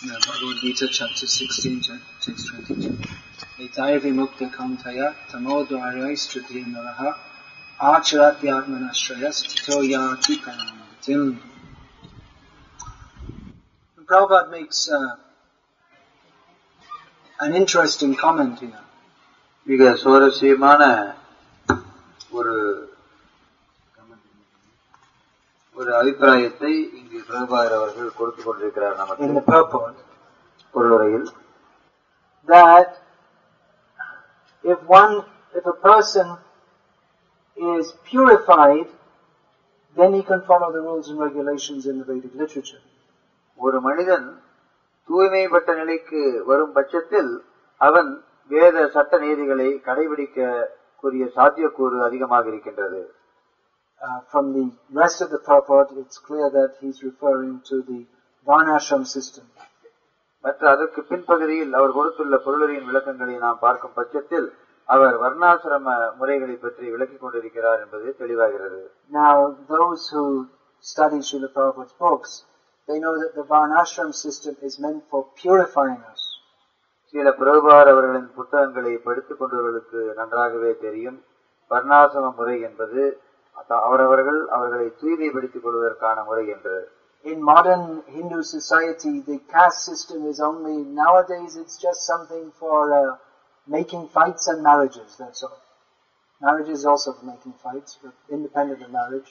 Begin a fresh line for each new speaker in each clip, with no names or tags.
Yeah, Bhagavad Gita chapter 16, text 22. Etaya vimukta kantaya tamodvarayastritya naraha acharatyaatmanashrayas tito yati paramagatim. Prabhupada makes uh, an interesting comment here.
மிக சுவாரஸ்யமான ஒரு ஒரு அபிப்பிராயத்தை இங்கு பிரபாகர் அவர்கள் கொடுத்து கொண்டிருக்கிறார்
in the
நமக்கு
purport
பொருளுரையில்
that if one, if a person is purified, then he can follow the rules and regulations in the Vedic literature.
ஒரு மனிதன் தூய்மைப்பட்ட நிலைக்கு வரும் பட்சத்தில் அவன் வேத சட்ட நீதிகளை கடைபிடிக்க கூடிய சாத்தியக்கூறு அதிகமாக இருக்கின்றது
Uh, from the rest of the purport, it's clear that he's referring to the Varnashram system.
மற்ற அதற்கு பின்பகுதியில் அவர் கொடுத்துள்ள பொருளுரையின் விளக்கங்களை நாம் பார்க்கும் பட்சத்தில் அவர் வர்ணாசிரம முறைகளை பற்றி விளக்கிக் கொண்டிருக்கிறார் என்பது தெளிவாகிறது
Now, those who study Srila Prabhupada's books, they know that the Varnashram system is meant for purifying us.
சில பிரபுபார் அவர்களின் புத்தகங்களை படித்துக் கொண்டவர்களுக்கு நன்றாகவே தெரியும் வர்ணாசிரம முறை என்பது அத- அவரவர்கள் அவர்களை தூய்மைப்படுத்திக் கொள்வதற்கான முறை என்று
In modern Hindu society, the caste system is only, nowadays it's just something for uh, making fights and marriages, that's all. Marriage is also for making fights, but independent of marriage,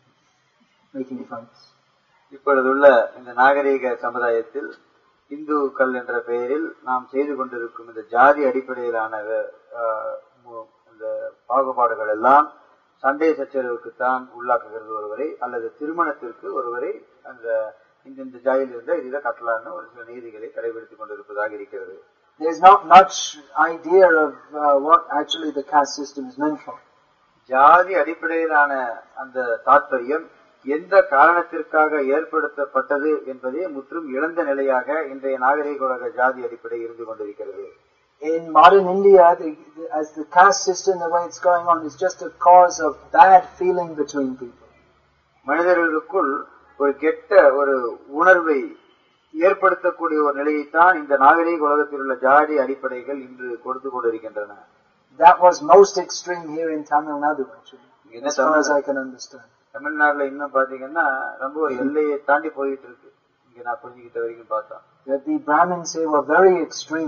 making fights.
இப்பொழுதுள்ள இந்த நாகரீக சமுதாயத்தில் இந்துக்கள் என்ற பெயரில் நாம் செய்து கொண்டிருக்கும் இந்த ஜாதி அடிப்படையிலான அஹ், மு- இந்த பாகுபாடுகள் எல்லாம் சண்டை சச்சரவுக்குத்தான் உள்ளாக்குகிறது ஒருவரை அல்லது திருமணத்திற்கு ஒருவரை அந்த இந்த இந்த ஜாதியில் இருந்த இதை கட்டலான்னு ஒரு சில நீதிகளை கடைபிடித்துக் கொண்டிருப்பதாக இருக்கிறது
There's not much idea of uh, what actually the caste system is meant for.
ஜாதி அடிப்படையிலான அந்த தாற்பயம் எந்த காரணத்திற்காக ஏற்படுத்தப்பட்டது என்பதே முற்றும் இழந்த நிலையாக இன்றைய நாகரிக உலக ஜாதி அடிப்படை இருந்து கொண்டிருக்கிறது
In modern India, the, the, as the caste system, the way it's going on, is just a cause of bad feeling between people.
மனிதர்களுக்குள் ஒரு கெட்ட ஒரு உணர்வை ஏற்படுத்தக்கூடிய ஒரு நிலையைத்தான் இந்த நாகரிக உலகத்தில் உள்ள ஜாதி அடிப்படைகள் இன்று கொடுத்து கொண்டிருக்கின்றன
That was most extreme here in Tamil Nadu, actually,
என்ன
as far as
Tamil
I can understand.
தமிழ்நாட்டுல இன்னும் பாத்தீங்கன்னா ரொம்ப ஒரு எல்லையை தாண்டி போயிட்டு இருக்கு இங்க நான் புரிஞ்சுக்கிட்ட வரைக்கும் பார்த்தா
That the Brahmins here were very extreme.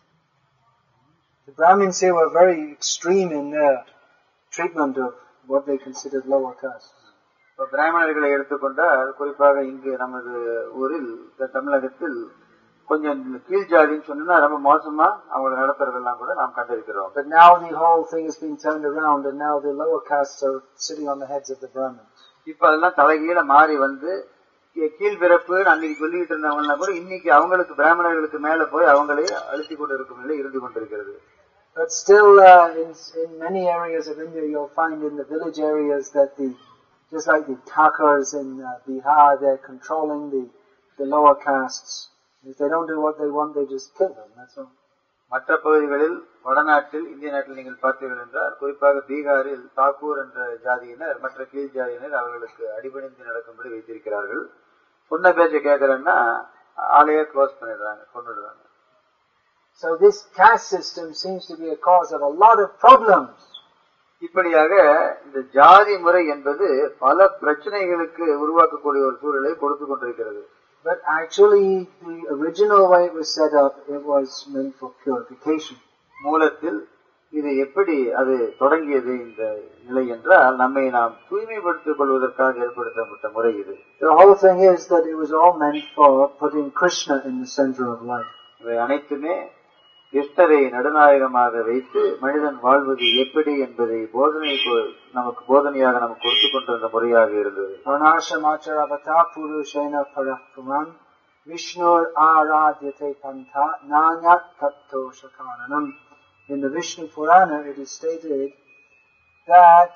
The Brahmins here were very extreme in their treatment of what they considered lower castes.
இப்ப பிராமணர்களை எடுத்துக்கொண்டால் குறிப்பாக இங்கு நமது ஊரில் இந்த தமிழகத்தில் கொஞ்சம் கீழ் ஜாதின்னு சொன்னா ரொம்ப மோசமா அவங்களை நடத்துறதெல்லாம் கூட நாம் கண்டிருக்கிறோம்
But now the whole thing has been turned around and now the lower castes are sitting on the heads of the Brahmins.
இப்ப அதெல்லாம் தலைகீழ மாறி வந்து கீ- கீழ்பிறப்பு அன்னைக்கு சொல்லிட்டு இருந்தவங்க கூட இன்னைக்கு அவங்களுக்கு பிராமணர்களுக்கு மேல போய் அவங்களே அழுத்தி கொண்டு இருக்கும் நிலை இருந்து கொண்டிருக்கிறது
But still, uh, in, in many areas of India, you'll find in the village areas that the, just like the Thakurs in uh, Bihar, they're controlling the, the lower castes. If they don't do what they want, they just kill them, that's all.
மற்ற பகுதிகளில் வடநாட்டில் இந்திய நாட்டில் நீங்கள் பார்த்தீர்கள் என்றால் குறிப்பாக பீகாரில் தாக்கூர் என்ற ஜாதியினர் மற்ற கீழ் ஜாதியினர் அவர்களுக்கு அடிபணிந்து நடக்கும்படி வைத்திருக்கிறார்கள் சொன்ன பேச்சை கேட்கறேன்னா ஆளையே க்ளோஸ் பண்ணிடுறாங்க கொண்டுடுறாங்க
So this caste system seems to be a cause of a lot of problems.
இப்படியாக இந்த ஜாதி முறை என்பது பல பிரச்சனைகளுக்கு உருவாக்கக்கூடிய ஒரு சூழலை கொடுத்து கொண்டிருக்கிறது
But actually, the original way it was set up, it was meant for purification.
மூலத்தில் இது எப்படி அது தொடங்கியது இந்த நிலை என்றால் நம்மை நாம் தூய்மைப்படுத்திக் கொள்வதற்காக ஏற்படுத்தப்பட்ட முறை இது
The whole thing is that it was all meant for putting Krishna in the center of life.
இவை அனைத்துமே கிருஷ்ணரை நடுநாயகமாக வைத்து மனிதன் வாழ்வது எப்படி என்பதை போதனை கொ- நமக்கு போதனையாக நமக்கு கொடுத்து கொண்டிருந்த முறையாக இருந்தது
Varnashamacharabhata purushena parakraman Vishnur aradyate panta nanyat tatto shakaranam. In the Vishnu Purana it is stated that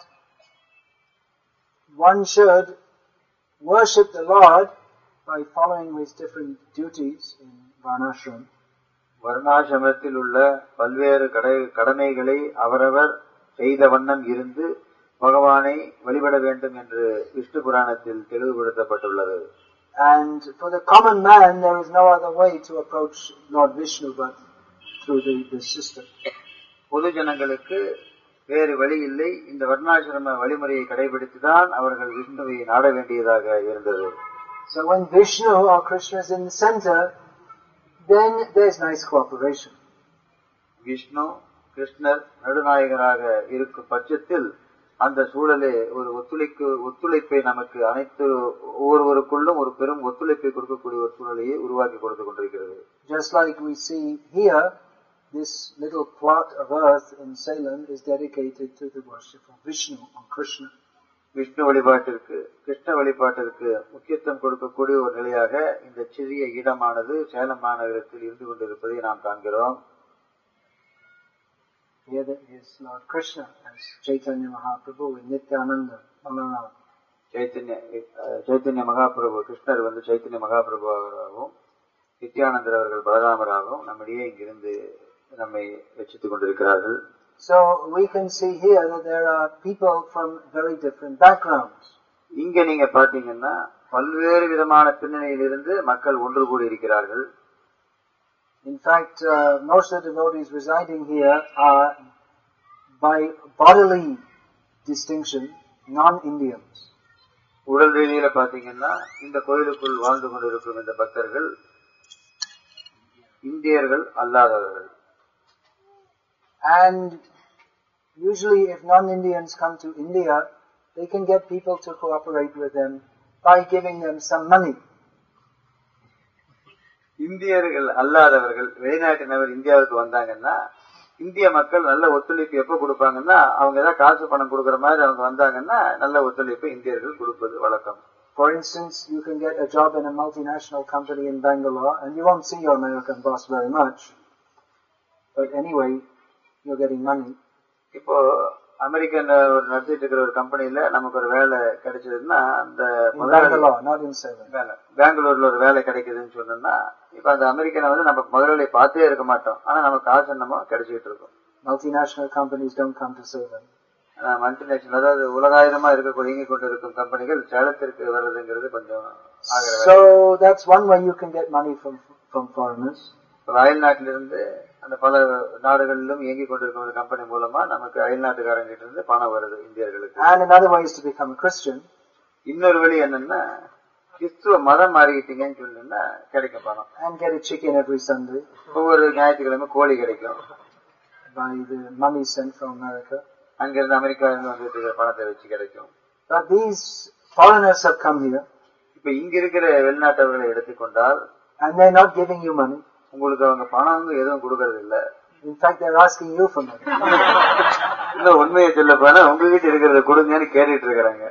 one should worship the Lord by following his different duties in Varnashram.
வர்ணாசிரமத்தில் உள்ள பல்வேறு கடை கடமைகளை அவரவர் செய்த வண்ணம் இருந்து பகவானை வழிபட வேண்டும் என்று விஷ்ணு புராணத்தில் தெளிவுபடுத்தப்பட்டுள்ளது
And for the common man, there is no other way to approach Lord Vishnu but through the, the system.
பொது ஜனங்களுக்கு வேறு வழி இல்லை இந்த வர்ணாசிரம வழிமுறையை கடைபிடித்துதான் அவர்கள் விஷ்ணுவை நாட வேண்டியதாக இருந்தது
So when Vishnu or Krishna is in the center, then there's nice cooperation.
Vishnu கிருஷ்ணர் நடுநாயகராக இருக்கும் பட்சத்தில் அந்த சூழலே ஒரு ஒத்துழைப்பு ஒத்துழைப்பை நமக்கு அனைத்து ஒவ்வொருவருக்குள்ளும் ஒரு பெரும் ஒத்துழைப்பை கொடுக்கக்கூடிய ஒரு சூழலையே உருவாக்கி கொடுத்து கொண்டிருக்கிறது
Just like we see here, this little plot of earth in Salem is dedicated to the worship of Vishnu or Krishna.
Vishnu வழிபாட்டிற்கு கிருஷ்ண வழிபாட்டிற்கு முக்கியத்துவம் கொடுக்கக்கூடிய ஒரு நிலையாக இந்த சிறிய இடமானது சேலம் மாநகரத்தில் இருந்து கொண்டிருப்பதை நாம் காண்கிறோம்
Here there is Lord Krishna as Chaitanya Mahaprabhu with Nityananda, Balaram.
Chaitanya அஹ், சைத்தன்ய மகாபிரபு கிருஷ்ணர் வந்து சைத்தன்ய மகாபிரபுவாகவும் நித்யானந்தர் அவர்கள் பலராமராகவும் நம்மிடையே இங்கிருந்து நம்மை ரசித்துக் கொண்டிருக்கிறார்கள்
So we can see here that there are people from very different backgrounds.
இங்க நீங்க பாத்தீங்கன்னா பல்வேறு விதமான பின்னணியிலிருந்து மக்கள் ஒன்று கூடி இருக்கிறார்கள்
In fact, uh, most of the devotees residing here are by bodily distinction non-Indians.
உடல் ரீதியில பாத்தீங்கன்னா இந்த கோயிலுக்குள் வாழ்ந்து கொண்டிருக்கும் இந்த பக்தர்கள் இந்தியர்கள் அல்லாதவர்கள்
And usually if non-Indians come to India, they can get people to cooperate with them by giving them some money.
இந்தியர்கள் அல்லாதவர்கள் வெளிநாட்டினவர் இந்தியாவுக்கு வந்தாங்கன்னா இந்திய மக்கள் நல்ல ஒத்துழைப்பு எப்ப கொடுப்பாங்கன்னா அவங்க ஏதாவது காசு பணம் கொடுக்கற மாதிரி அவங்க வந்தாங்கன்னா நல்ல ஒத்துழைப்பு இந்தியர்கள் கொடுப்பது வழக்கம்
For instance, you can get a job in a multinational company in Bangalore and you won't see your American boss very much. But anyway, you're getting money.
இப்போ அமெரிக்கன் ஒரு நடத்திட்டு இருக்கிற ஒரு கம்பெனில நமக்கு ஒரு வேலை கிடைச்சதுன்னா அந்த
In
முதலாளி
Bangalore, not in Salem.
வேலை பெங்களூர்ல ஒரு வேலை கிடைக்குதுன்னு சொன்னோம்னா இப்ப அந்த அமெரிக்கனை வந்து நம்ம முதலாளி பார்த்தே இருக்க மாட்டோம் ஆனா நமக்கு காசு என்னமோ கிடைச்சிட்டு இருக்கும்
Multinational companies don't come to Salem.
Multinational அதாவது உலகாயுதமா இருக்கக்கூடிய இயங்கிக் கொண்டிருக்கும் கம்பெனிகள் சேலத்திற்கு வர்றதுங்கிறது கொஞ்சம் ஆகிற வேலை.
So that's one way you can get money from from foreigners.
இப்ப அயல் நாட்டிலிருந்து அந்த பல நாடுகளிலும் இயங்கிக் கொண்டிருக்கும் ஒரு கம்பெனி மூலமா நமக்கு அயல் நாட்டுக்காரங்கிட்ட இருந்து பணம் வருது இந்தியர்களுக்கு
And another way is to become a Christian.
இன்னொரு வழி என்னன்னா கிறிஸ்துவ மதம் மாறிக்கிட்டீங்கன்னு சொன்னீங்கன்னா கிடைக்கும் பணம்
and get a chicken every Sunday
ஒவ்வொரு ஞாயிற்றுக்கிழமை கோழி கிடைக்கும்
by the money sent from America.
அங்கிருந்து அமெரிக்காவில இருந்து வந்துட்டு இருக்கிற பணத்தை வச்சு கிடைக்கும்
But these foreigners have come here
இப்ப இங்க இருக்கிற வெளிநாட்டவர்களை எடுத்துக்கொண்டால்
and they're not giving you money.
உங்களுக்கு அவங்க பணம் எதுவும் கொடுக்கறது இல்ல
In fact, they're asking you for money.
இன்னும் உண்மையை சொல்ல போனா உங்ககிட்ட இருக்கிறத கொடுங்கன்னு கேட்டுட்டு இருக்கிறாங்க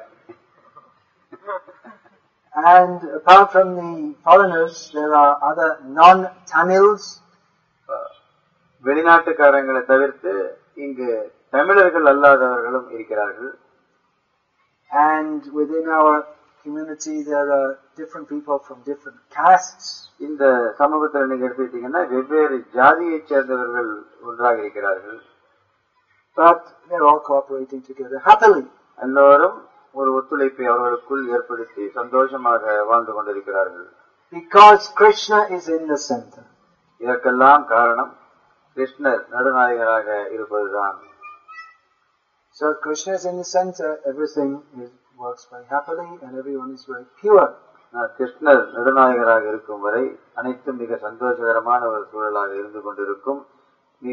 And apart from the foreigners, there are other non-Tamils
வெளிநாட்டுக்காரங்களை தவிர்த்து இங்கு தமிழர்கள் அல்லாதவர்களும் இருக்கிறார்கள்
and within our community there are different people from different castes.
இந்த சமூகத்தில் நீங்க எடுத்துக்கிட்டீங்கன்னா வெவ்வேறு ஜாதியைச் சேர்ந்தவர்கள் ஒன்றாக இருக்கிறார்கள்
But they're all cooperating together happily.
எல்லோரும் ஒரு ஒத்துழைப்பை அவர்களுக்குள் ஏற்படுத்தி சந்தோஷமாக வாழ்ந்து கொண்டிருக்கிறார்கள்
Because Krishna is in the center.
இதற்கெல்லாம் காரணம் கிருஷ்ணர் நடுநாயகராக இருப்பதுதான்
So if Krishna is in the center, everything is, works very happily and everyone is very pure.
நான் கிருஷ்ணர் நடுநாயகராக இருக்கும் வரை அனைத்தும் மிக சந்தோஷகரமான ஒரு சூழலாக இருந்து கொண்டிருக்கும் மிக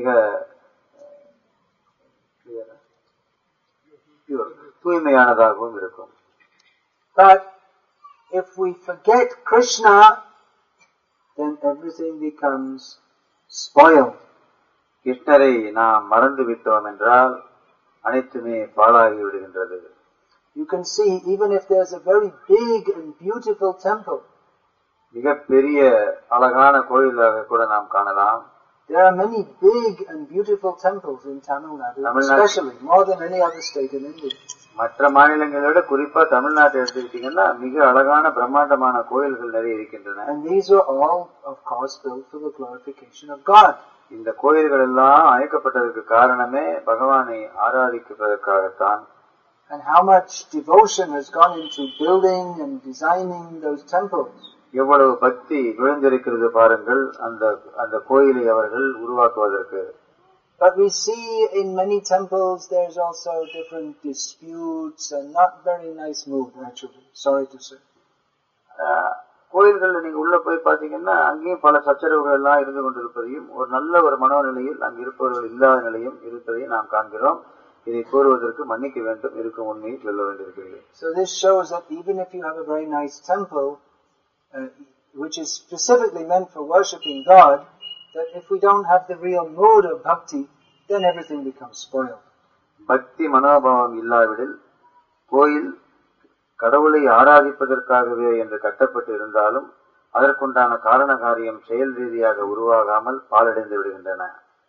clear ஆ? Pure. தூய்மையானதாகவும் இருக்கும்
But if we forget Krishna, then everything becomes spoiled.
கிருஷ்ணரை நாம் மறந்து விட்டோம் என்றால் அனைத்துமே பாழாகி விடுகின்றது
You can see, even if there's a very big and beautiful temple,
மிக பெரிய அழகான கோயிலாக கூட நாம் காணலாம்
there are many big and beautiful temples in Tamil Nadu,
Tamil Nadu.
especially more than any other state in India.
மற்ற மாநிலங்களை விட குறிப்பா தமிழ்நாட்டை எடுத்துக்கிட்டீங்கன்னா மிக அழகான பிரம்மாண்டமான கோயில்கள் நிறைய இருக்கின்றன
And these were all, of course, built for the glorification of God.
இந்த கோயில்கள் எல்லாம் அமைக்கப்பட்டதற்கு காரணமே பகவானை ஆராதிப்பதற்காகத்தான்
and how much devotion has gone into building and designing those temples.
எவ்வளவு பக்தி நுழைந்திருக்கிறது பாருங்கள் அந்த அந்த கோயிலை அவர்கள் உருவாக்குவதற்கு
But we see in many temples there's also different disputes and not very nice mood actually, sorry to say.
ஆஹ், கோயில்கள்ல நீங்க உள்ள போய் பாத்தீங்கன்னா அங்கேயும் பல சச்சரவுகள் எல்லாம் இருந்து கொண்டிருப்பதையும் ஒரு நல்ல ஒரு மனோநிலையில் அங்கு இருப்பவர்கள் இல்லாத நிலையும் இருப்பதையும் நாம் காண்கிறோம் இதை கூறுவதற்கு மன்னிக்க வேண்டும் இருக்கும் உண்மையை சொல்ல வேண்டியிருக்கிறது
So this shows that even if you have a very nice temple, uh, which is specifically meant for worshipping God, that if we don't have the real mood of bhakti, then everything becomes spoiled.
பக்தி மனோபாவம் இல்லாவிடில் கோயில் கடவுளை ஆராதிப்பதற்காகவே என்று கட்டப்பட்டு இருந்தாலும் அதற்குண்டான காரண காரியம் செயல் ரீதியாக உருவாகாமல் பாலடைந்து விடுகின்றன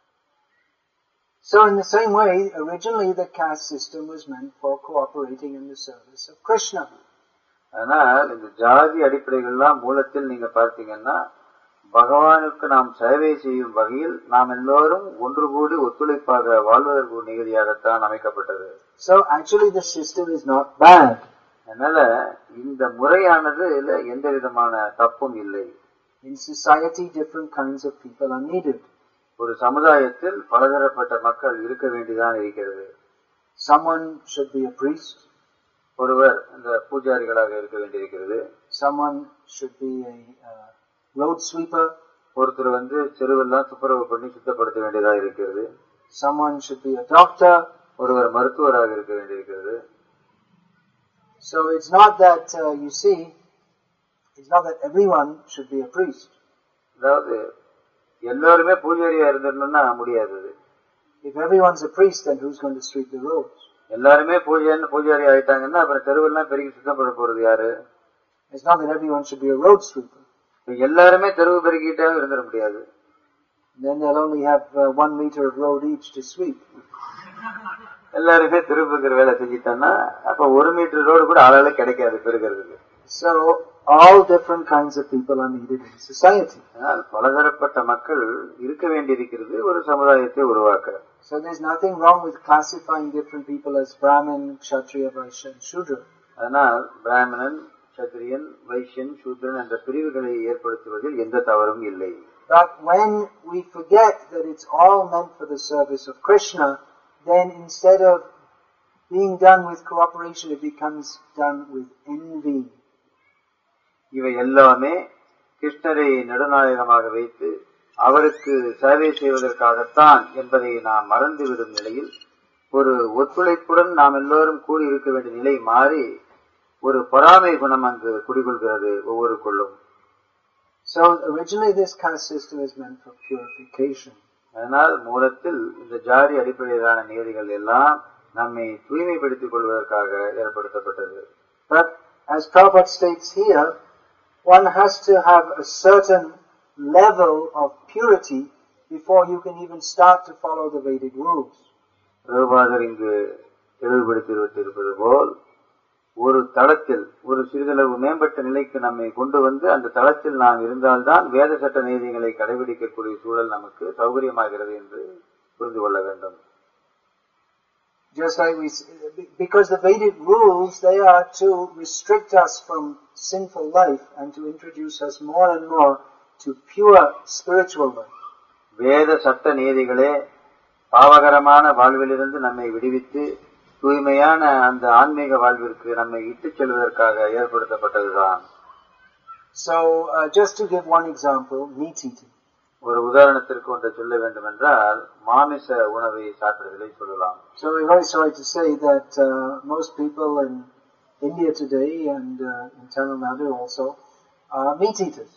So in the same way, originally the caste system was meant for cooperating in the service of Krishna.
ஆனால் இந்த ஜாதி அடிப்படைகள்லாம் மூலத்தில் நீங்க பார்த்தீங்கன்னா பகவானுக்கு நாம் சேவை செய்யும் வகையில் நாம் எல்லோரும் ஒன்று கூடி ஒத்துழைப்பாக வாழ்வதற்கு ஒரு நிகழ்ச்சியாகத்தான் அமைக்கப்பட்டது
So actually the system is not bad.
அதனால இந்த முறையானது இதுல எந்த விதமான தப்பும் இல்லை
In society, different kinds of people are needed.
ஒரு சமுதாயத்தில் பலதரப்பட்ட மக்கள் இருக்க வேண்டியதான் இருக்கிறது
Someone should be a priest,
ஒருவர் இந்த பூஜாரிகளாக இருக்க வேண்டியிருக்கிறது
someone should be a uh, road sweeper,
ஒருத்தர் வந்து தெருவெல்லாம் துப்புரவு பண்ணி சுத்தப்படுத்த வேண்டியதா இருக்கிறது
someone should be a doctor.
ஒருவர் மருத்துவராக இருக்க வேண்டியிருக்கிறது
So it's not that, uh, you see, it's not that everyone should be a priest.
அதாவது எல்லாருமே பூஜாரியா இருந்திருந்தோம்னா முடியாது அது.
If everyone's a priest, then who's going to sweep the roads?
எல்லாருமே பூஜைன்னு பூஜாரி ஆயிட்டாங்கன்னா அப்புறம் தெருவெல்லாம் பெருகி சுத்தம் பண்ண போறது யாரு
It's not that everyone should be a road sweeper.
இப்ப எல்லாருமே தெருவு பெருக்கிட்டாலும் இருந்துட முடியாது
Then they'll only have uh, one meter of road each to sweep.
எல்லாருமே தெருவு பெருக்கிற வேலை செஞ்சிட்டான்னா அப்ப ஒரு மீட்டர் ரோடு கூட ஆளால கிடைக்காது பெருக்கிறதுக்கு
So all different kinds of people are needed in society.
ஆனால் பலதரப்பட்ட மக்கள் இருக்க வேண்டியிருக்கிறது ஒரு சமுதாயத்தை உருவாக்க
So there's nothing wrong with classifying different people as Brahmin, Kshatriya, Vaishya, and Shudra.
அதனால் பிராமணன் சத்திரியன் வைஷ்யன் சூத்ரன் என்ற பிரிவுகளை ஏற்படுத்துவதில் எந்த தவறும் இல்லை
But when we forget that it's all meant for the service of Krishna, then instead of being done with cooperation, it becomes done with envy.
இவை எல்லாமே கிருஷ்ணரை நடுநாயகமாக வைத்து அவருக்கு சேவை செய்வதற்காகத்தான் என்பதை நாம் மறந்துவிடும் நிலையில் ஒரு ஒத்துழைப்புடன் நாம் எல்லோரும் கூடி இருக்க வேண்டிய நிலை மாறி ஒரு பொறாமை குணம் அங்கு குடிகொள்கிறது ஒவ்வொருக்குள்ளும்
So originally this caste system is meant for purification.
அதனால் மூலத்தில் இந்த ஜாதி அடிப்படையிலான நியதிகள் எல்லாம் நம்மை தூய்மைப்படுத்திக் கொள்வதற்காக ஏற்படுத்தப்பட்டது
But as Prabhupada states here, one has to have a certain level of purity before you can even start to follow the Vedic rules.
பிரபுபாதர் இங்கு தெளிவுபடுத்தி வைத்திருப்பது போல் ஒரு தளத்தில் ஒரு சிறிதளவு மேம்பட்ட நிலைக்கு நம்மை கொண்டு வந்து அந்த தளத்தில் நாம் இருந்தால்தான் வேத சட்ட நீதிகளை கடைபிடிக்கக்கூடிய சூழல் நமக்கு சௌகரியமாகிறது என்று புரிந்து கொள்ள வேண்டும்
Just like we, s- because the Vedic rules, they are to restrict us from sinful life and to introduce us more and more to pure spiritual life.
வேத சட்ட நீதிகளே பாவகரமான வாழ்விலிருந்து நம்மை விடுவித்து தூய்மையான அந்த ஆன்மீக வாழ்விற்கு நம்மை இட்டுச் செல்வதற்காக ஏற்படுத்தப்பட்டதுதான்
So, uh, just to give one example, meat eating.
ஒரு உதாரணத்திற்கு ஒன்றை சொல்ல வேண்டும் என்றால் மாமிச உணவை சாப்பிடுதலை சொல்லலாம்
So we're very sorry to say that uh, most people in India today and uh, in Tamil Nadu also are meat eaters.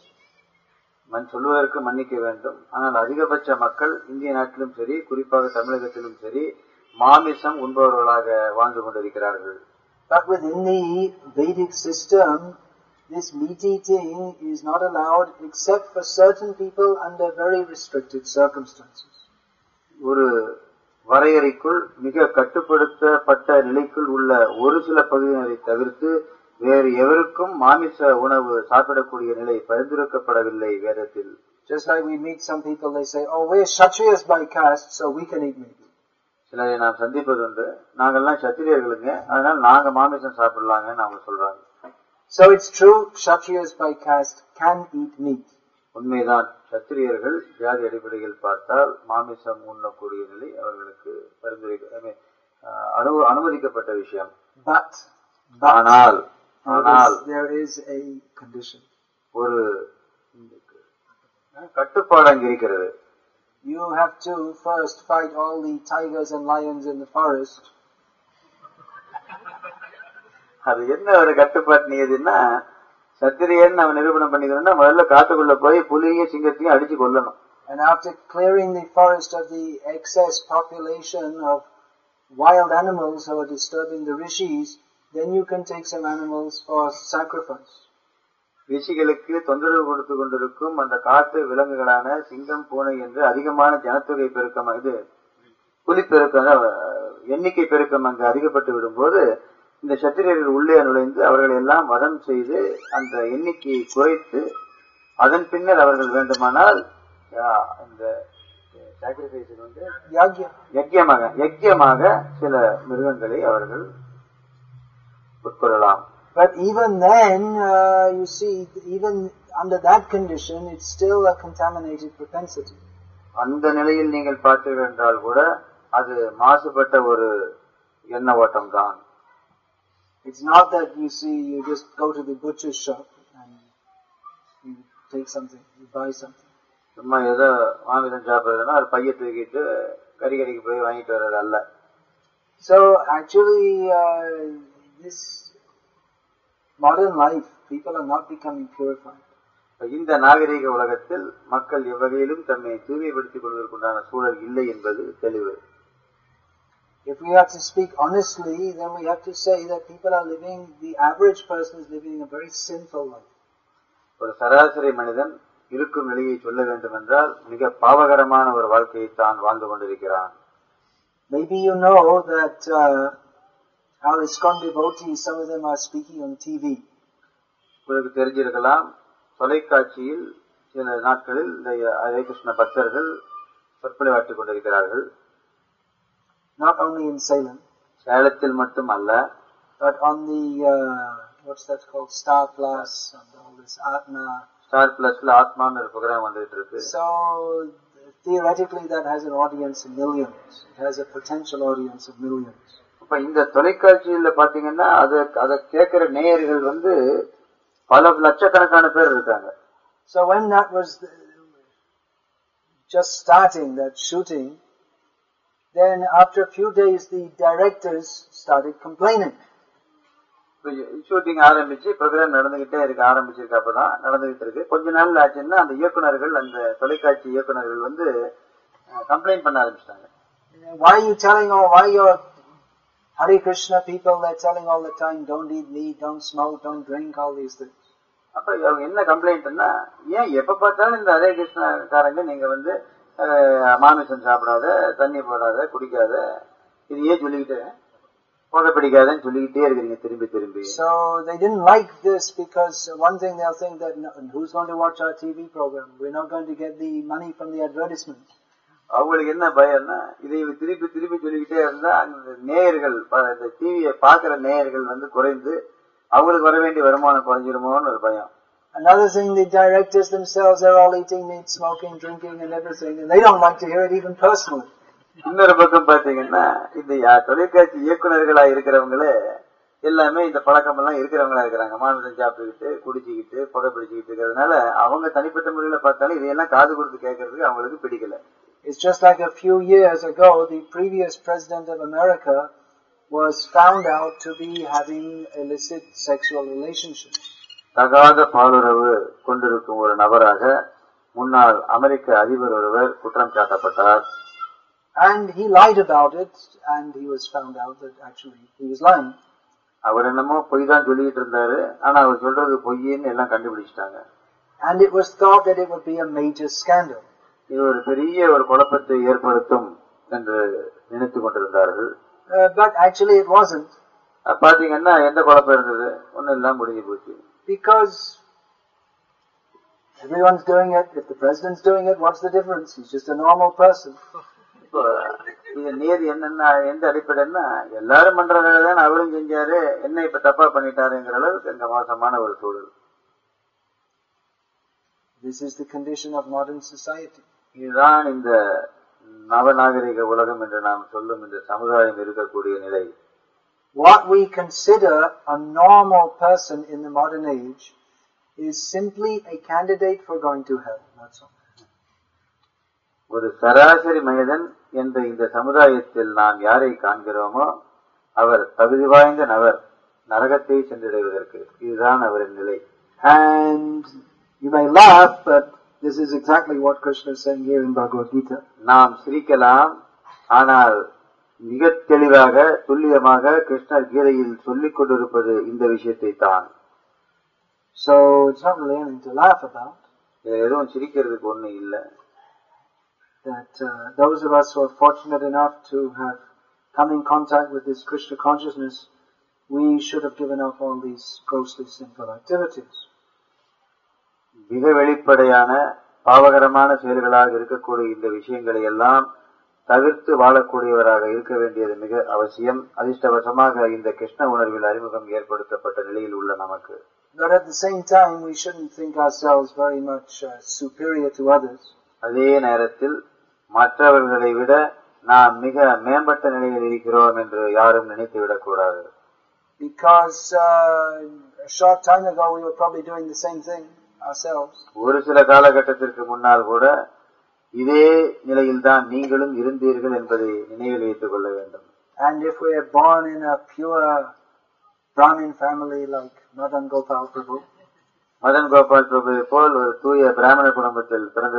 மண் சொல்வதற்கு மன்னிக்க வேண்டும் ஆனால் அதிகபட்ச மக்கள் இந்திய நாட்டிலும் சரி குறிப்பாக தமிழகத்திலும் சரி மாமிசம் உண்பவர்களாக வாழ்ந்து கொண்டிருக்கிறார்கள்
But within the Vedic system, this meat eating is not allowed except for certain people under very restricted circumstances.
ஒரு வரையறைக்குள் மிக கட்டுப்படுத்தப்பட்ட நிலைக்குள் உள்ள ஒரு சில பகுதியினரை தவிர்த்து வேறு எவருக்கும் மாமிச உணவு சாப்பிடக்கூடிய நிலை பரிந்துரைக்கப்படவில்லை வேதத்தில்
Just like we meet some people, they say, oh, we're Kshatriyas by caste, so we can eat meat.
சிலரை நாம் சந்திப்பது உண்டு நாங்கெல்லாம் சத்திரியர்களுங்க அதனால நாங்க மாமிசம் சாப்பிடலாங்கன்னு அவங்க சொல்றாங்க
So it's true, Kshatriyas by caste can eat meat.
உண்மைதான் சத்திரியர்கள் ஜாதி அடிப்படையில் பார்த்தால் மாமிசம் உண்ணக்கூடிய நிலை அவர்களுக்கு பரிந்துரை I mean, ஆஹ், அனு அனுமதிக்கப்பட்ட விஷயம்
But, but
ஆனால் ஆனால்
there is, there is a condition.
ஒரு கட்டுப்பாடு அங்க இருக்கிறது
You have to first fight all the tigers and lions in the forest
அது என்ன ஒரு கட்டுப்பாட்டு நியதின்னா சத்திரியன் நம்ம நிரூபணம் பண்ணிக்கணும்னா முதல்ல காட்டுக்குள்ள போய் புலியும் சிங்கத்தையும் அடிச்சு கொல்லணும்
and after clearing the forest of the excess population of wild animals who are disturbing the rishis, then you can take some animals for sacrifice.
ரிஷிகளுக்கு தொந்தரவு கொடுத்து கொண்டிருக்கும் அந்த காட்டு விலங்குகளான சிங்கம் பூனை என்று அதிகமான ஜனத்தொகை பெருக்கம் இது புலிப்பெருக்கம் அஹ், எண்ணிக்கை பெருக்கம் அங்கு அதிகப்பட்டு விடும்போது இந்த சத்திரியர்கள் உள்ளே நுழைந்து அவர்களை எல்லாம் வதம் செய்து அந்த எண்ணிக்கையை குறைத்து அதன் பின்னர் அவர்கள் வேண்டுமானால் அஹ், இந்த சாக்ரிஃபைஸ் வந்து
Yagya.
யக்கியமாக யக்கியமாக சில மிருகங்களை அவர்கள் உட்கொள்ளலாம்
But even then, uh, you see, even under that condition, it's still a contaminated propensity.
அந்த நிலையில் நீங்கள் பார்த்தீர்கள் என்றால் கூட அது மாசுபட்ட ஒரு எண்ண ஓட்டம் தான்
It's not that you see, you just go to the butcher's shop and you take something, you buy something.
சும்மா ஏதோ மாமிசம் சாப்பிடுறதுன்னா ஒரு பைய தூக்கிட்டு கறி கறிக்கு போய் வாங்கிட்டு வர்றது அல்ல
So actually, uh, this modern life, people are not becoming purified.
இப்ப இந்த நாகரீக உலகத்தில் மக்கள் எவ்வகையிலும் தம்மை தூய்மைப்படுத்திக் கொள்வதற்குண்டான சூழல் இல்லை என்பது தெளிவு
If we have to speak honestly, then we have to say that people are living, the average person is living a very sinful life.
ஒரு சராசரி மனிதன் இருக்கும் நிலையை சொல்ல வேண்டும் என்றால் மிக பாவகரமான ஒரு வாழ்க்கையை தான் வாழ்ந்து கொண்டிருக்கிறான்
Maybe you know that uh, our ISKCON devotees, some of them are speaking on TV.
உங்களுக்கு தெரிஞ்சிருக்கலாம் தொலைக்காட்சியில் சில நாட்களில் இந்த ஹரே கிருஷ்ண பக்தர்கள் சொற்பொழிவாற்றிக் கொண்டிருக்கிறார்கள்
not only in Salem,
சேலத்தில் மட்டும் அல்ல
but on the, uh, what's that called, Star Plus, and all this Atma.
Star பிளஸ்ல ஆத்மான்னு ஒரு ப்ரோக்ராம் வந்துட்டு இருக்கு
So, theoretically that has an audience of millions. It has a potential audience of millions.
இப்ப இந்த தொலைக்காட்சியில பாத்தீங்கன்னா அதை அதை கேட்கிற நேயர்கள் வந்து பல லட்சக்கணக்கான பேர் இருக்காங்க
So when that was the- just starting, that shooting, then after a few days the directors started complaining.
Shooting ஆரம்பிச்சு ப்ரோக்ராம் நடந்துகிட்டே இருக்கு ஆரம்பிச்சிருக்கு அப்பதான் நடந்துகிட்டு இருக்கு கொஞ்ச நாள் ஆச்சுன்னா அந்த இயக்குனர்கள் அந்த தொலைக்காட்சி இயக்குனர்கள் வந்து கம்ப்ளைண்ட் பண்ண ஆரம்பிச்சிட்டாங்க
Why are you telling all, why your Hare Krishna people, they're telling all the time, don't eat meat, don't smoke, don't drink, all these things.
அப்ப அவங்க என்ன கம்ப்ளைண்ட்னா ஏன் எப்ப பார்த்தாலும் இந்த ஹரே கிருஷ்ணக்காரங்க நீங்க வந்து அஹ், மாமிசம் சாப்பிடாத தண்ணி போடாத குடிக்காத இதையே சொல்லிக்கிட்டு புகை பிடிக்காதன்னு சொல்லிக்கிட்டே இருக்கிறீங்க திரும்பி திரும்பி
So they didn't like this because one thing they'll think that no, who's going to watch our TV program? We're not going to get the money from the advertisement.
அவங்களுக்கு என்ன பயம்னா இதை திருப்பி திருப்பி சொல்லிக்கிட்டே இருந்தா அந்த நேயர்கள் ப- இந்த டிவியை பாக்குற நேயர்கள் வந்து குறைந்து அவங்களுக்கு வர வேண்டிய வருமானம் குறைஞ்சிருமோன்னு ஒரு பயம்
Another thing, the directors themselves are all eating meat, smoking, drinking, and everything, and they don't like to hear it even personally.
இன்னொரு பக்கம் பாத்தீங்கன்னா இந்த யா- தொலைக்காட்சி இயக்குனர்களா இருக்கிறவங்களே எல்லாமே இந்த பழக்கம் எல்லாம் இருக்கிறவங்களா இருக்கிறாங்க மாமிசம் சாப்பிட்டுக்கிட்டு குடிச்சுக்கிட்டு புகை பிடிச்சுக்கிட்டு இருக்கிறதுனால அவங்க தனிப்பட்ட முறையில பார்த்தாலும் இதையெல்லாம் காது கொடுத்து கேட்கறதுக்கு அவங்களுக்கு பிடிக்கல
It's just like a few years ago, the previous president of America was found out to be having illicit sexual relationships.
தகாத பாலுறவு கொண்டிருக்கும் ஒரு நபராக முன்னாள் அமெரிக்க அதிபர் ஒருவர் குற்றம் சாட்டப்பட்டார்
And he lied about it, and he was found out that actually he was lying.
அவர் என்னமோ பொய் தான் சொல்லிட்டு இருந்தாரு ஆனா அவர் சொல்றது பொய்ன்னு எல்லாம் கண்டுபிடிச்சிட்டாங்க
And it was thought that it would be a major scandal.
இது ஒரு பெரிய ஒரு குழப்பத்தை ஏற்படுத்தும் என்று நினைத்து கொண்டிருந்தார்கள்
Uh, but actually it wasn't,
அப்ப பாத்தீங்கன்னா எந்த குழப்பம் இருந்தது ஒண்ணும் இல்லாம முடிஞ்சு போச்சு
because everyone's doing it. If the president's doing it, what's the difference? He's just a normal person.
இப்போ இது நீதி என்னன்னா எந்த அடிப்படைன்னா எல்லாரும் பண்ற வேலை தான் அவரும் செஞ்சாரு என்ன இப்ப தப்பா பண்ணிட்டாருங்கிற அளவுக்கு அங்க மோசமான ஒரு சூழல்
This is the condition of modern society.
இதுதான் இந்த நவநாகரிக உலகம் என்று நாம் சொல்லும் இந்த சமுதாயம் இருக்கக்கூடிய நிலை
What we consider a normal person in the modern age is simply a candidate for going to hell. That's all.
ஒரு சராசரி மனிதன் என்ற இந்த சமுதாயத்தில் நாம் யாரை காண்கிறோமோ அவர் தகுதி வாய்ந்த நபர் நரகத்தை சென்றடைவதற்கு இதுதான் அவரின் நிலை
And you may laugh, but this is exactly what Krishna is saying here in Bhagavad Gita.
நாம் சிரிக்கலாம் ஆனால் மிக தெளிவாக துல்லியமாக கிருஷ்ணர் கீதையில் சொல்லிக் கொண்டிருப்பது இந்த விஷயத்தை தான்
So it's not really anything to laugh about.
இதுல எதுவும் சிரிக்கிறதுக்கு ஒண்ணு இல்லை
That uh, those of us who are fortunate enough to have come in contact with this Krishna consciousness, we should have given up all these grossly sinful activities.
மிக வெளிப்படையான பாவகரமான செயல்களாக இருக்கக்கூடிய இந்த விஷயங்களை எல்லாம் தவிர்த்து வாழக்கூடியவராக இருக்க வேண்டியது மிக அவசியம் அதிர்ஷ்டவசமாக இந்த கிருஷ்ண உணர்வில் அறிமுகம் ஏற்படுத்தப்பட்ட நிலையில் உள்ள நமக்கு
But at the same time, we shouldn't think ourselves very much uh, superior to others.
அதே நேரத்தில் மற்றவர்களை விட நாம் மிக மேம்பட்ட நிலையில் இருக்கிறோம் என்று யாரும் நினைத்து விடக்கூடாது
Because uh, a short time ago, we were probably doing the same thing ourselves.
ஒரு சில காலகட்டத்திற்கு முன்னால் கூட இதே நிலையில்தான் நீங்களும் இருந்தீர்கள் என்பதை நினைவில் வைத்துக் கொள்ள வேண்டும்
And if we are born in a pure Brahmin family like Madan Gopal Prabhu,
Madan Gopal பிரபுவை போல் ஒரு தூய பிராமண குடும்பத்தில் பிறந்த